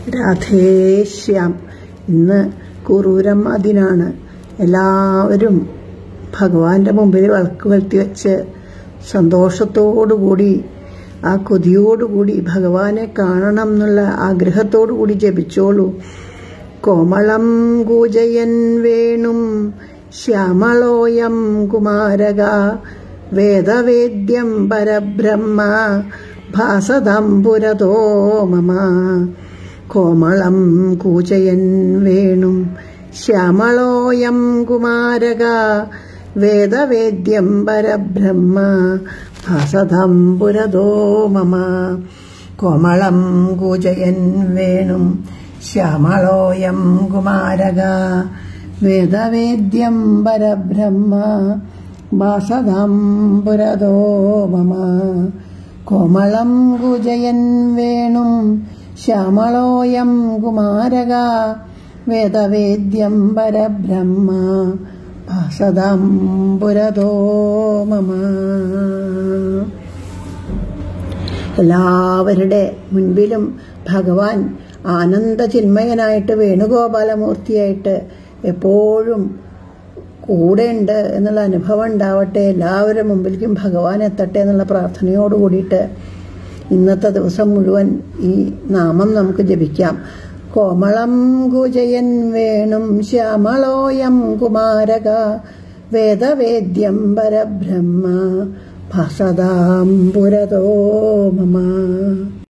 രാധേശ്യാം ഇന്ന് കുറൂരമ്മ ദിനാണ് എല്ലാവരും ഭഗവാന്റെ മുമ്പിൽ വിളക്ക് വരുത്തി വെച്ച് സന്തോഷത്തോടുകൂടി ആ കൊതിയോടുകൂടി ഭഗവാനെ കാണണം എന്നുള്ള ആഗ്രഹത്തോടുകൂടി ജപിച്ചോളൂ കോമളം കൂജയൻ വേണും ശ്യാമളോയം കുമാരക വേദവേദ്യം പരബ്രഹ്മ ഭാസതം പുരതോ മമ കോമളം കൂജയൻ വേണും ശ്യാമളോയം കുമാരക വേദവേദ്യം പരബ്രഹ്മ ഭാസതം പുരതോ മമ കോമളം കൂജയൻ വേണും ശ്യാമളോയം കുമാരക വേദവേദ്യം പരബ്രഹ്മ ഭാസതം പുരതോ മമ കോമളം കുജയൻ വേണും ശ്യാമളോയം കുമാരക വേദവേദ്യം പരബ്രഹ്മ ഭാസതം പുരതോ മമ എല്ലാവരുടെ മുൻപിലും ഭഗവാൻ ആനന്ദചിന്മയനായിട്ട് വേണുഗോപാലമൂർത്തിയായിട്ട് എപ്പോഴും കൂടെയുണ്ട് എന്നുള്ള അനുഭവം ഉണ്ടാവട്ടെ എല്ലാവരുടെ മുമ്പിലേക്കും ഭഗവാൻ എത്തട്ടെ എന്നുള്ള പ്രാർത്ഥനയോട് കൂടിയിട്ട് ഇന്നത്തെ ദിവസം മുഴുവൻ ഈ നാമം നമുക്ക് ജപിക്കാം കോമളം കുജയൻ വേണും ശ്യാമളോയം കുമാരക വേദവേദ്യം പരബ്രഹ്മ ഭാസതാം പുരതോ മമ